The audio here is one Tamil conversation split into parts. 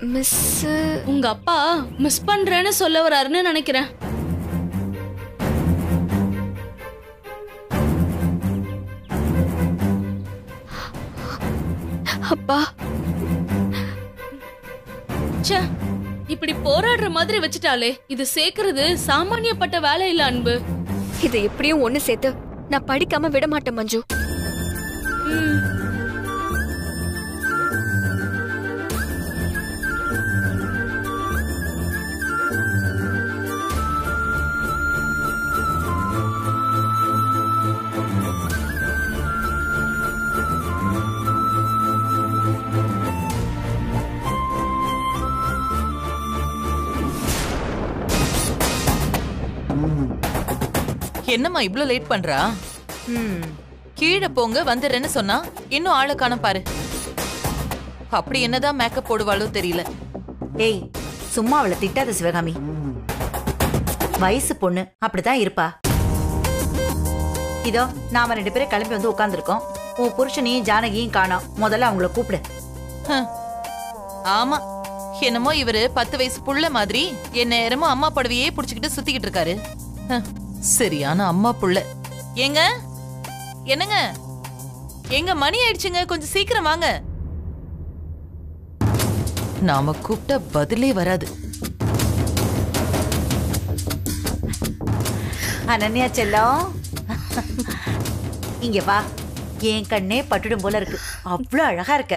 மிஸ் உங்க அப்பா மிஸ் பண்றேன்னு சொல்ல வராருன்னு நினைக்கிறேன் அப்பா ச்சே இப்படி போராடுற மாதிரி வச்சுட்டாலே இது சேர்க்கறது சாமானியப்பட்ட வேலை இல்ல அன்பு இதை எப்படியும் ஒண்ணு சேர்த்து நான் படிக்காம விட மாட்டேன் மஞ்சு ம். என்னம்மா இவ்ளோ லேட் பண்றா ம் கீழே போங்க வந்துடுறேன்னு சொன்னா இன்னும் ஆளை காணோம் பாரு அப்படி என்னதான் மேக்கப் போடுவாளோ தெரியல ஏய் சும்மா அவளை திட்டாத சிவகாமி வயசு பொண்ணு அப்படிதான் இருப்பா இதோ நாம ரெண்டு பேரும் கிளம்பி வந்து உட்காந்துருக்கோம் உன் புருஷனையும் ஜானகியும் காணோம் முதல்ல அவங்கள கூப்பிடு ஹம். ஆமா என்னமோ இவரு பத்து வயசு புள்ள மாதிரி என் நேரமும் அம்மா புடவையே புடிச்சுக்கிட்டு சுத்திக்கிட்டு இருக்காரு ஹம். சரியான அம்மா புள்ள ஏங்க என்னங்க எங்க மணி ஆயிடுச்சுங்க கொஞ்சம் சீக்கிரம் வாங்க நாம கூப்பிட்ட பதிலே வராது அனன்யா செல்லம் இங்க வா என் கண்ணே பட்டுடும் போல இருக்கு அவ்வளவு அழகா இருக்க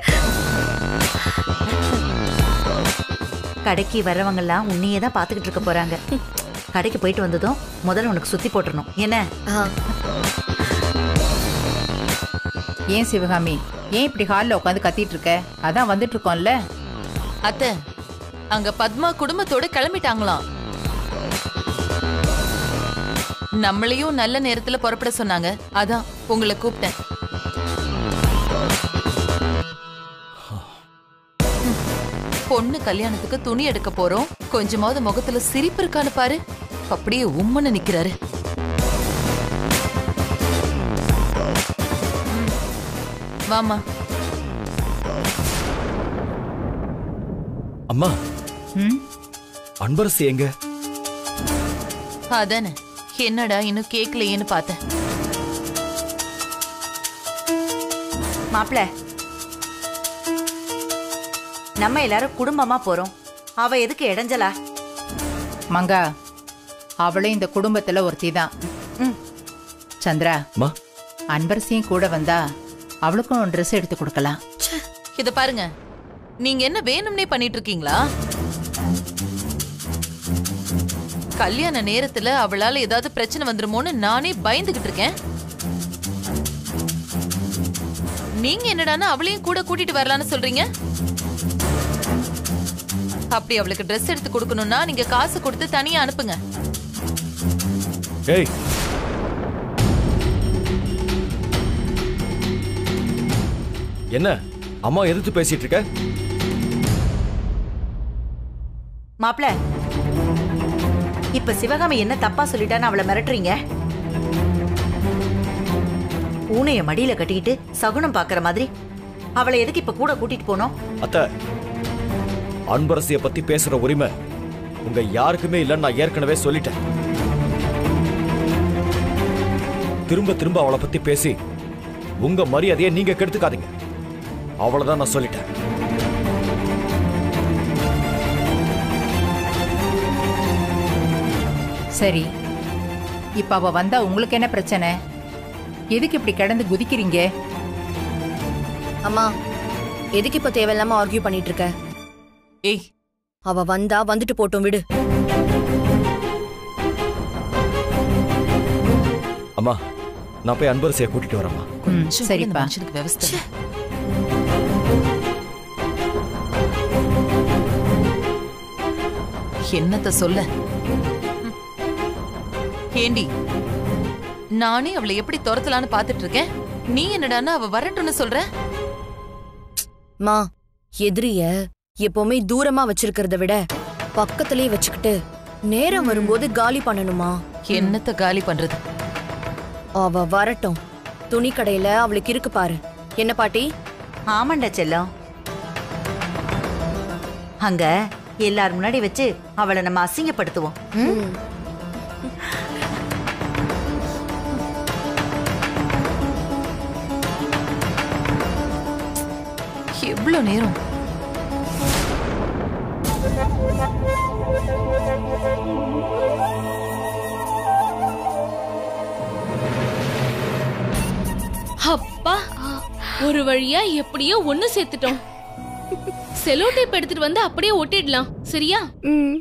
கடைக்கு வர்றவங்க எல்லாம் உன்னையே தான் பாத்துக்கிட்டு இருக்க போறாங்க கடைக்கு போயிட்டு வந்ததும் முதல்ல உனக்கு சுத்தி போட்டுறணும் என்ன ஆ, ஏன் சிவகாமி ஏன் இப்படி ஹாலில் உட்காந்து கத்திட்டு இருக்க அதான் வந்துட்டு இருக்கோம்ல அத்தை அங்க பத்மா குடும்பத்தோட கிளம்பிட்டாங்களாம் நம்மளையும் நல்ல நேரத்துல புறப்பட சொன்னாங்க அதான் உங்களை கூப்பிட்டேன் ம். பொண்ணு கல்யாணத்துக்கு துணி எடுக்க போறோம் கொஞ்சமாவது முகத்துல சிரிப்பு இருக்கான்னு பாரு அப்படியே உம்மன்னு நிக்கிறாரு ம். வாம்மா அம்மா ம் அன்பரசு எங்க அதானே என்னடா இன்னும் கேட்கலையேன்னு பார்த்தேன் மாப்பிள நம்ம எல்லாரும் குடும்பமா போறோம் அவ எதுக்கு இடைஞ்சலா மங்கா அவளும் இந்த குடும்பத்துல ஒருத்தி தான் ம். சந்திரா அம்மா அன்பரசியும் கூட வந்தா அவளுக்கும் ட்ரெஸ் எடுத்து கொடுக்கலாம் இத பாருங்க நீங்க என்ன வேணும்னே பண்ணிட்டு இருக்கீங்களா கல்யாண நேரத்துல அவளால ஏதாவது பிரச்சனை வந்துருமோன்னு நானே பயந்துகிட்டு இருக்கேன் நீங்க என்னடான்னா அவளையும் கூட கூட்டிட்டு வரலான்னு சொல்றீங்க அப்படி அவளுக்கு Dress எடுத்து கொடுக்கணும்னா நீங்க காசு கொடுத்து தனியா அனுப்புங்க ஏய் என்ன அம்மா எதிர்த்து பேசிட்டு இருக்க மாப்பிள இப்ப சிவகாமி என்ன தப்பா சொல்லிட்டான்னு அவளை மிரட்டுறீங்க பூனைய மடியில கட்டிக்கிட்டு சகுனம் பாக்குற மாதிரி அவளை எதுக்கு இப்ப கூட கூட்டிட்டு போனோம் அத்தை அன்பரசிய பத்தி பேசுற உரிமை உங்க யாருக்குமே இல்லைன்னு நான் ஏற்கனவே சொல்லிட்டேன் திரும்ப திரும்ப அவளை பத்தி பேசி உங்க மரியாதையை நீங்க கெடுத்துக்காதீங்க அவ்வளவுதான் நான் சொல்லிட்டேன் சரி இப்ப அவ வந்தா உங்களுக்கு என்ன பிரச்சனை எதுக்கு இப்படி கிடந்து குதிக்கிறீங்க அம்மா எதுக்கு இப்ப தேவையில்லாம ஆர்கியூ பண்ணிட்டு இருக்க ஏய் அவ வந்தா வந்துட்டு போட்டும் விடு அம்மா நான் போய் அன்பரசியை கூட்டிட்டு வரேம்மா ம், கொஞ்சம் கூட இந்த சரிப்பா மனுஷனுக்கு விவஸ்தை இல்ல. என்னத்த சொல்ல ம். ஏண்டி நானே அவளை எப்படி துரத்தலான்னு பாத்துட்டு இருக்கேன் நீ என்னடான்னா அவ வரட்டும்னு சொல்ற மா எதிரிய எப்பவுமே தூரமா வச்சிருக்கிறத விட பக்கத்திலேயே வச்சுக்கிட்டு நேரம் வரும்போது காலி பண்ணணுமா என்னத்த காலி பண்றது அவ வரட்டும் துணி கடையில அவளுக்கு இருக்கு பாரு என்ன பாட்டி ஆமாண்டா செல்லம் அங்க எல்லார் முன்னாடி வச்சு அவளை நம்ம அசிங்கப்படுத்துவோம் ம்? எவ்வளவு நேரம் அப்பா ஒரு வழியா எப்படியோ ஒண்ணு சேர்த்துட்டோம் செலோ டேப் எடுத்துட்டு வந்து அப்படியே ஒட்டிடலாம் சரியா ம்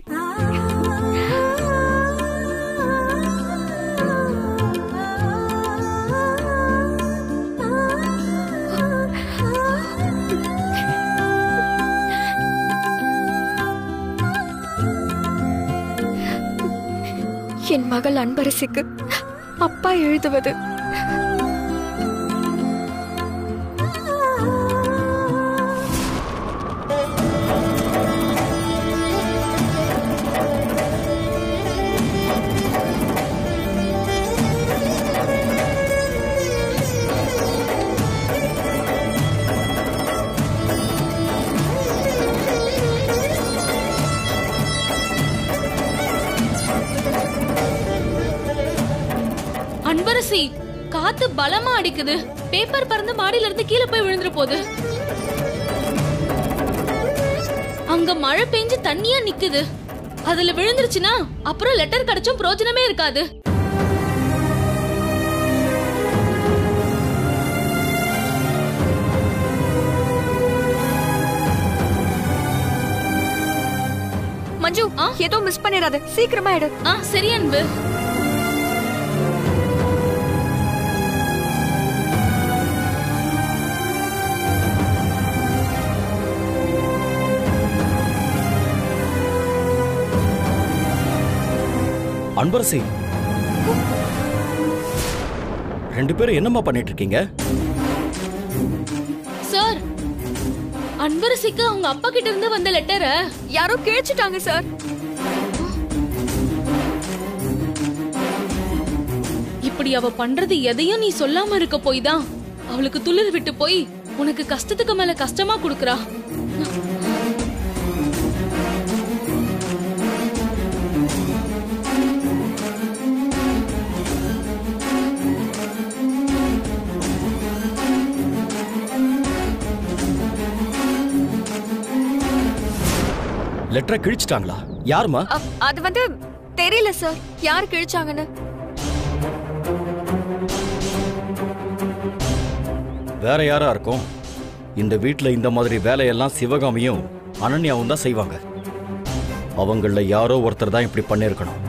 என் மகள் அன்பரசிக்கு அப்பா எழுதுவது அன்பரசி காத்து பலமா அடிக்குது பேப்பர் பறந்து மாடியில இருந்து கீழே போய் விழுந்துற போகுது அங்க மழை பெஞ்சு தண்ணியா நிக்குது அதுல விழுந்துருச்சுன்னா அப்புறம் லெட்டர் கிடைச்சும் பிரயோஜனமே இருக்காது மஞ்சு ஏதோ மிஸ் பண்ணிடாத சீக்கிரமா எடு ஆ சரி அன்பு அன்பரசி ரெண்டு பேரும் என்னம்மா பண்ணிட்டு இருக்கீங்க சார் அன்பரசிக்கு அவங்க அப்பா கிட்ட இருந்து வந்த லெட்டரை யாரோ கிழிச்சிட்டாங்க சார் இப்படி அவ பண்றது எதையும் நீ சொல்லாம இருக்க போய் தான் அவளுக்கு துளிர் விட்டு போய் உனக்கு கஷ்டத்துக்கு மேல கஷ்டமா குடுக்கறா லெட்டரை கிழிச்சிட்டாங்களா யாருமா அ- அது வந்து தெரியல சார் யார் கிழிச்சாங்கன்னு வேற யாரா இருக்கும் இந்த வீட்ல இந்த மாதிரி வேலையெல்லாம் சிவகாமியும் அனன்யாவும் தான் செய்வாங்க அவங்கள யாரோ ஒருத்தர் தான் இப்படி பண்ணிருக்கணும்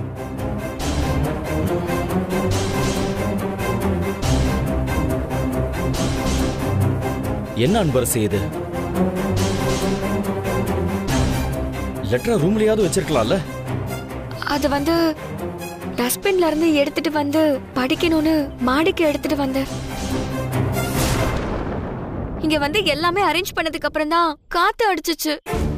என்ன அன்பரசி இது லெட்டரை ரூம்லயாவது வச்சிருக்கலாம்ல அது வந்து டஸ்ட்பின்ல இருந்து எடுத்துட்டு வந்து படிக்கணும்னு மாடிக்கு எடுத்துட்டு வந்தேன் இங்க வந்து எல்லாமே அரேஞ்ச் பண்ணதுக்கு அப்புறம் தான் காத்து அடிச்சுச்சு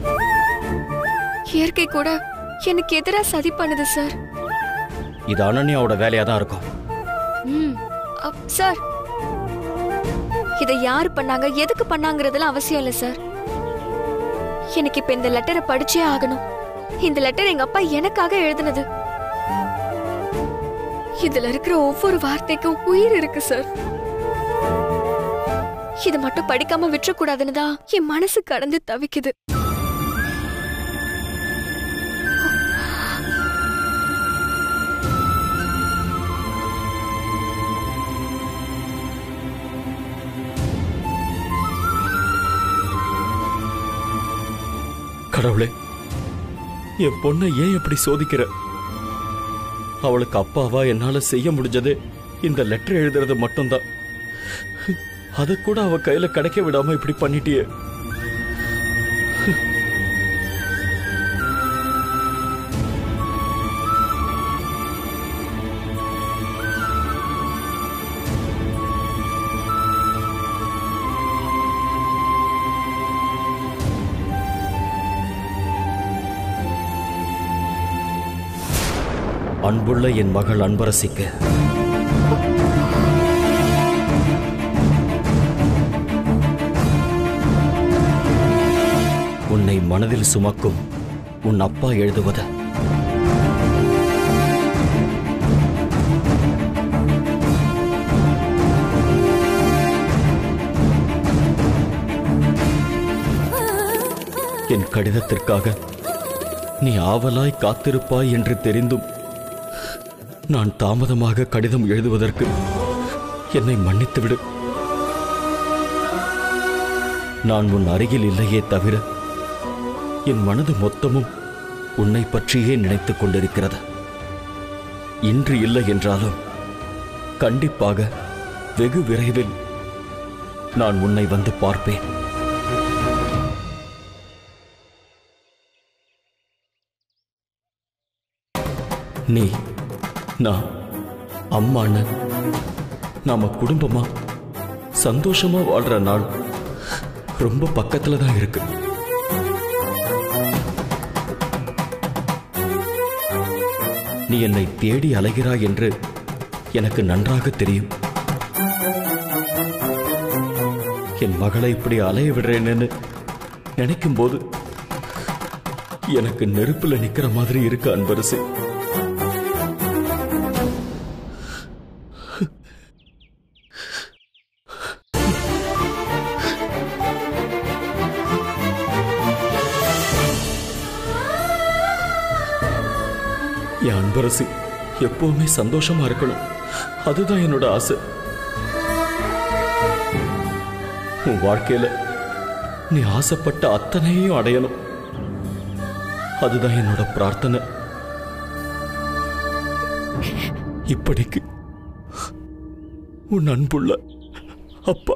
இயற்கை கூட எனக்கு எதிரா சதி பண்ணுது சார் இது அனன்யாவோட வேலையா தான் இருக்கும் ம் அப், சார் இதை யாரு பண்ணாங்க எதுக்கு பண்ணாங்கிறதுலாம் அவசியம் இல்ல சார் எனக்கு இப்ப இந்த லெட்டரை படிச்சே ஆகணும் இந்த லெட்டர் எங்க அப்பா எனக்காக எழுதினது இதுல இருக்கிற ஒவ்வொரு வார்த்தைக்கும் உயிர் இருக்கு சார் இத மட்டும் படிக்காம விட்டுறக்கூடாதுன்னு தான் என் மனசு கடந்து தவிக்குது கடவுளே என் பொண்ணை ஏன் இப்படி சோதிக்கிற அவளுக்கு அப்பாவா என்னால செய்ய முடிஞ்சது இந்த லெட்டர் எழுதுறது மட்டும்தான் அத கூட அவ கையில கிடைக்க விடாம இப்படி பண்ணிட்டியே அன்புள்ள என் மகள் அன்பரசிக்கு உன்னை மனதில் சுமக்கும் உன் அப்பா எழுதுவது என் கடிதத்திற்காக நீ ஆவலாய் காத்திருப்பாய் என்று தெரிந்தும் நான் தாமதமாக கடிதம் எழுதுவதற்கு என்னை மன்னித்துவிடு நான் உன் அருகில் இல்லையே தவிர என் மனது மொத்தமும் உன்னை பற்றியே நினைத்துக் கொண்டிருக்கிறது இன்று இல்லை என்றாலும் கண்டிப்பாக வெகு விரைவில் நான் உன்னை வந்து பார்ப்பேன் நீ நான் அம்மான்னு நாம குடும்பமா சந்தோஷமா வாழ்ற நாள் ரொம்ப பக்கத்துல தான் இருக்கு நீ என்னை தேடி அலைகிறாய் என்று எனக்கு நன்றாக தெரியும் என் மகளை இப்படி அலைய விடுறேன்னு நினைக்கும் போது எனக்கு நெருப்புல நிக்கிற மாதிரி இருக்கு அன்பரசு என் அன்பரசி எப்பவுமே சந்தோஷமா இருக்கணும் அதுதான் என்னோட ஆசை உன் வாழ்க்கையில நீ ஆசைப்பட்ட அத்தனையும் அடையணும் அதுதான் என்னோட பிரார்த்தனை இப்படிக்கு உன் அன்புள்ள அப்பா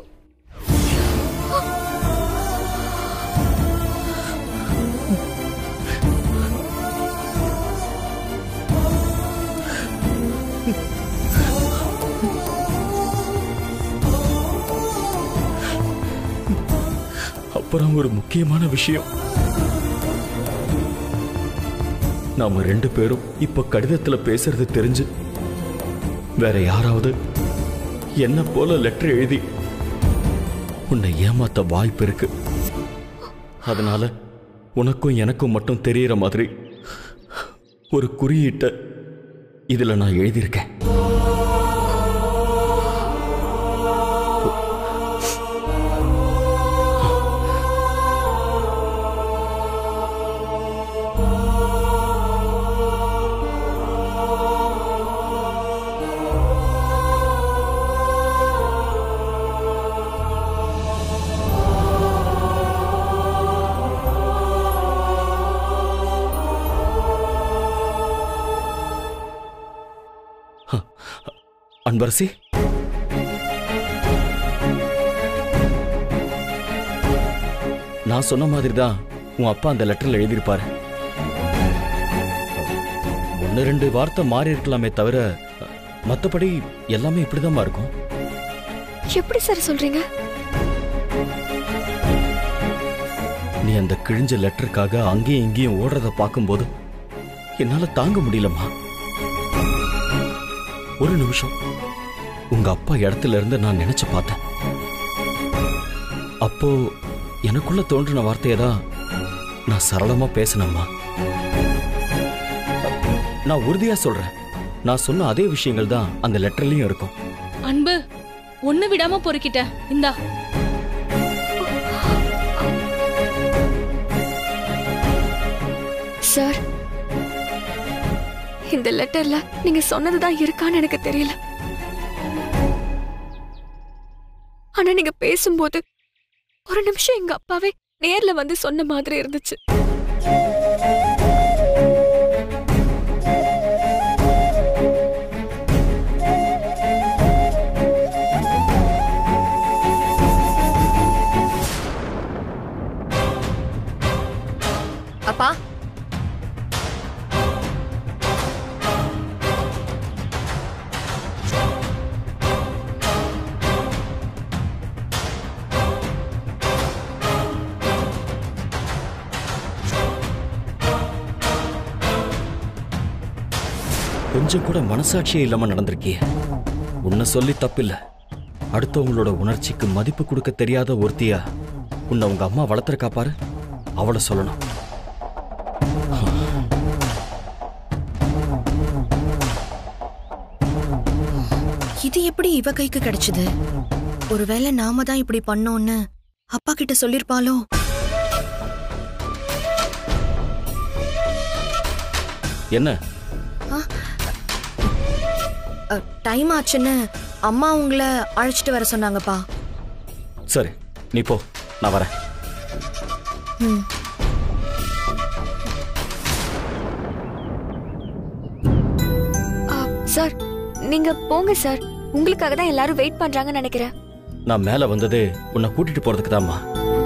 அப்புறம் ஒரு முக்கியமான விஷயம் நாம ரெண்டு பேரும் இப்ப கடிதத்துல பேசுறது தெரிஞ்சு வேற யாராவது என்ன போல லெட்டர் எழுதி உன்னை ஏமாத்த வாய்ப்பு இருக்கு அதனால உனக்கும் எனக்கும் மட்டும் தெரியற மாதிரி ஒரு குறியீட்டை இதுல நான் எழுதியிருக்கேன் அன்பரசி நான் சொன்ன மாதிரி தான் உன் அப்பா அந்த லெட்டர்ல எழுதியிருப்பாரு ஒன்று ரெண்டு வார்த்தை மாறி இருக்கலாமே தவிர மற்றபடி எல்லாமே இப்படிதாம்மா இருக்கும் எப்படி சார் சொல்றீங்க நீ அந்த கிழிஞ்ச லெட்டருக்காக அங்கேயும் இங்கேயும் ஓடுறத பார்க்கும்போது என்னால தாங்க முடியலம்மா ஒரு நிமிஷம் உங்க அப்பா இடத்துல இருந்து நான் நினைச்சு பார்த்தேன் அப்போ எனக்குள்ள தோன்றின வார்த்தையை தான் நான் சரளமா பேசினம்மா நான் உறுதியா சொல்றேன் நான் சொன்ன அதே விஷயங்கள் தான் அந்த லெட்டர்லயும் இருக்கும் அன்பு ஒண்ணு விடாம பொறுக்கிட்ட இந்தா சார் இந்த லெட்டர்ல நீங்க சொன்னதுதான் இருக்கான்னு எனக்கு தெரியல ஆனா நீங்க பேசும்போது ஒரு நிமிஷம் எங்க அப்பாவே நேர்ல வந்து சொன்ன மாதிரி இருந்துச்சு அப்பா கொஞ்சம் கூட மனசாட்சியே இல்லாம நடந்திருக்கியே உன்னை சொல்லி தப்பில்ல அடுத்தவங்களோட உணர்ச்சிக்கு மதிப்பு கொடுக்க தெரியாத ஒருத்தியா உன்னை உங்க அம்மா வளர்த்துருக்கா பாரு அவளை சொல்லணும் இது எப்படி இவ கைக்கு கிடைச்சது ஒருவேளை நாம தான் இப்படி பண்ணோம்னு அப்பா கிட்ட சொல்லிருப்பாளோ என்ன டைம் ஆச்சுன்னு அம்மா உங்களை அழைச்சிட்டு வர சொன்னாங்கப்பா சரி நீ போ நான் வரேன் ம் ஆ, சார் நீங்க போங்க சார் உங்களுக்காக தான் எல்லாரும் வெயிட் பண்றாங்கன்னு நினைக்கிறேன் நான் மேல வந்ததே உன்னை கூட்டிட்டு போறதுக்கு தான்மா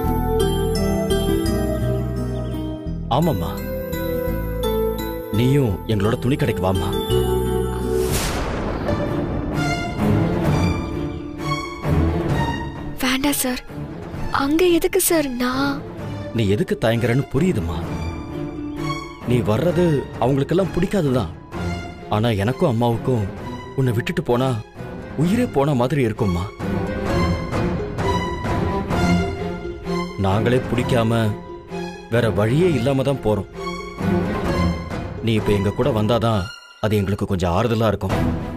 ஆமாம்மா நீயும் எங்களோட துணி கடைக்கு வாம்மா வேண்டாம் சார் அங்க எதுக்கு சார் நான் நீ எதுக்கு தயங்குறன்னு புரியுதுமா நீ வர்றது அவங்களுக்கெல்லாம் பிடிக்காதுதான் ஆனா எனக்கும் அம்மாவுக்கும் உன்னை விட்டுட்டு போனா உயிரே போன மாதிரி இருக்கும்மா நாங்களே பிடிக்காம வேற வழியே இல்லாம தான் போறோம் நீ இப்ப எங்க கூட வந்தாதான் அது எங்களுக்கு கொஞ்சம் ஆறுதலா இருக்கும்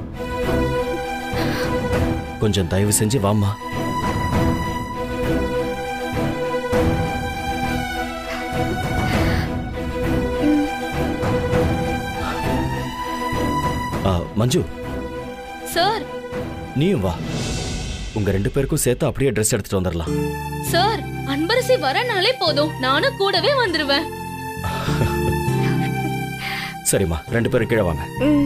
கொஞ்சம் தயவு செஞ்சு வாம்மா ஆ, மஞ்சு சார் நீயும் வா உங்க ரெண்டு பேருக்கும் சேர்த்து அப்படியே ட்ரெஸ் எடுத்துட்டு வந்துடலாம் சார் அன்பரசி வரனாலே போதும் நானும் கூடவே வந்துருவேன் சரிம்மா ரெண்டு பேரும் கீழே வாங்க ம்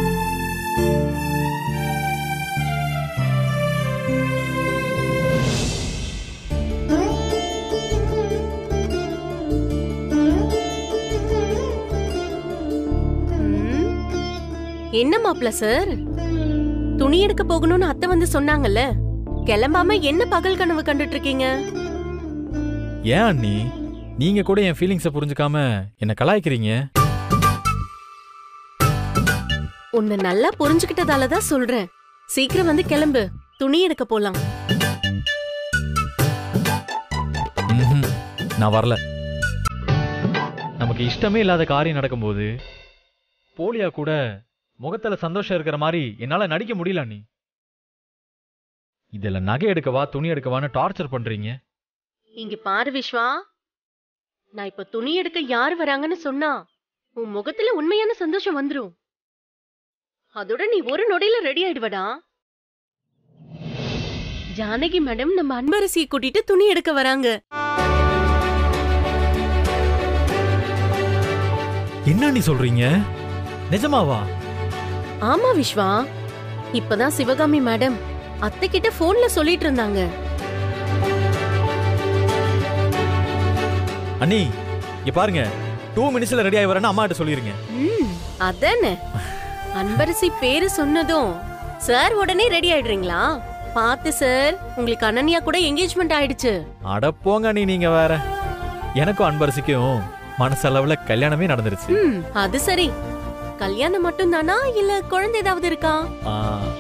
என்ன மாப்ள சார் துணி எடுக்க போகணும்னு அத்தை வந்து சொன்னாங்கல்ல கிளம்பாம என்ன பகல் கனவு கண்டுட்டு இருக்கீங்க ஏன் அண்ணி நீங்க கூட என் ஃபீலிங்ஸை புரிஞ்சுக்காம என்ன கலாய்க்கிறீங்க உன்னை நல்லா புரிஞ்சுக்கிட்டதால தான் சொல்றேன் சீக்கிரம் வந்து கிளம்பு துணி எடுக்க போலாம் ம்ஹும். நான் வரல நமக்கு இஷ்டமே இல்லாத காரியம் நடக்கும்போது போலியா கூட முகத்துல சந்தோஷம் இருக்கிற மாதிரி என்னால நடிக்க முடியல அண்ணி இதுல நகை எடுக்கவா துணி எடுக்கவான்னு டார்ச்சர் பண்றீங்க இங்க பாரு விஸ்வா நான் இப்ப துணி எடுக்க யார் வராங்கன்னு சொன்னா உன் முகத்துல உண்மையான சந்தோஷம் வந்துரும் அதோட நீ ஒரு நொடியில ரெடி ஆயிடுவடா ஜானகி மேடம் நம்ம அன்பரசியை கூட்டிட்டு துணி எடுக்க வராங்க என்ன நீ சொல்றீங்க நிஜமாவா ஆமா விஸ்வா இப்பதான் சிவகாமி மேடம் அத்தை கிட்ட போன்ல சொல்லிட்டு இருந்தாங்க அண்ணி இங்க பாருங்க டூ மினிட்ஸ்ல ரெடி ஆகி வரேன்னு அம்மா கிட்ட சொல்லிருங்க ம், அதானே அன்பரசி பேரு சொன்னதும் சார் உடனே ரெடி ஆயிடுறீங்களா பாத்து சார் உங்களுக்கு அனன்யா கூட என்கேஜ்மெண்ட் ஆயிடுச்சு அட போங்க அண்ணி நீங்க வேற எனக்கும் அன்பரசிக்கும் மனசளவுல கல்யாணமே நடந்துருச்சு ம் அது சரி கல்யாணம் மட்டும் தானா இல்ல குழந்தை ஏதாவது இருக்கா ஆ.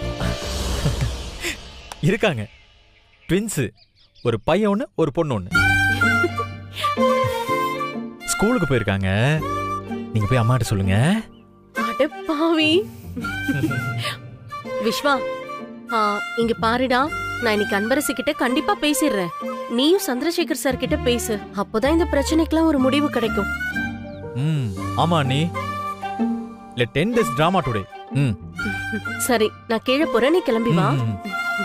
இருக்காங்க ட்வின்ஸு ஒரு பையன் ஒன்று ஒரு பொண்ணு ஒன்று ஸ்கூலுக்கு போயிருக்காங்க நீங்க போய் அம்மாட்ட சொல்லுங்க அட பாவி விஸ்வா ஆ, இங்க பாருடா நான் இன்னைக்கு அன்பரசி கிட்ட கண்டிப்பா பேசிடுறேன் நீயும் சந்திரசேகர் சார் கிட்ட பேசு அப்போதான் இந்த பிரச்சனைக்கெல்லாம் ஒரு முடிவு கிடைக்கும் ம் ஆமா அண்ணி இல்ல டென் டேஸ் டிராமா டுடே ம் சரி நான் கீழே போறேன் நீ கிளம்பி வா ம், ம்.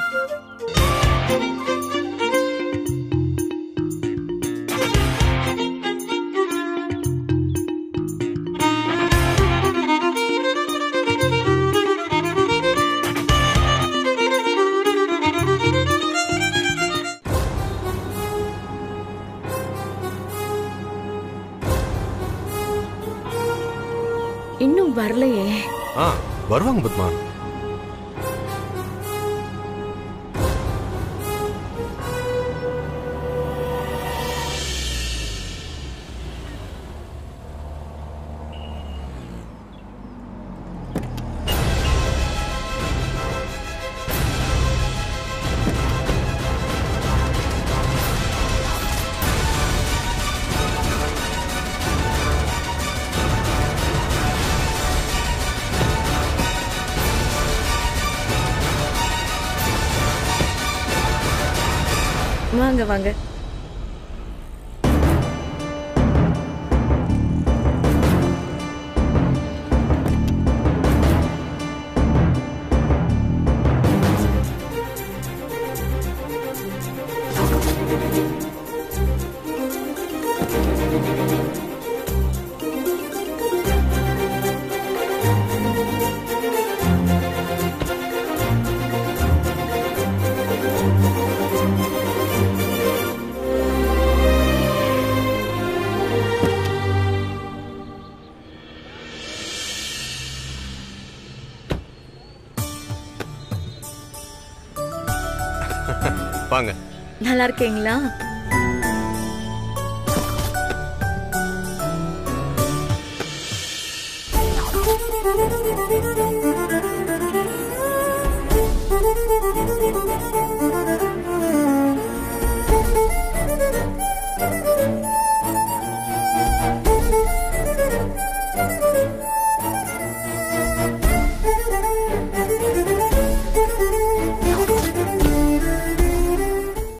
இன்னும் வரலையே ஆ வருவாங்க பத்மா வாங்க வாங்க வாங்க நல்லா இருக்கீங்களா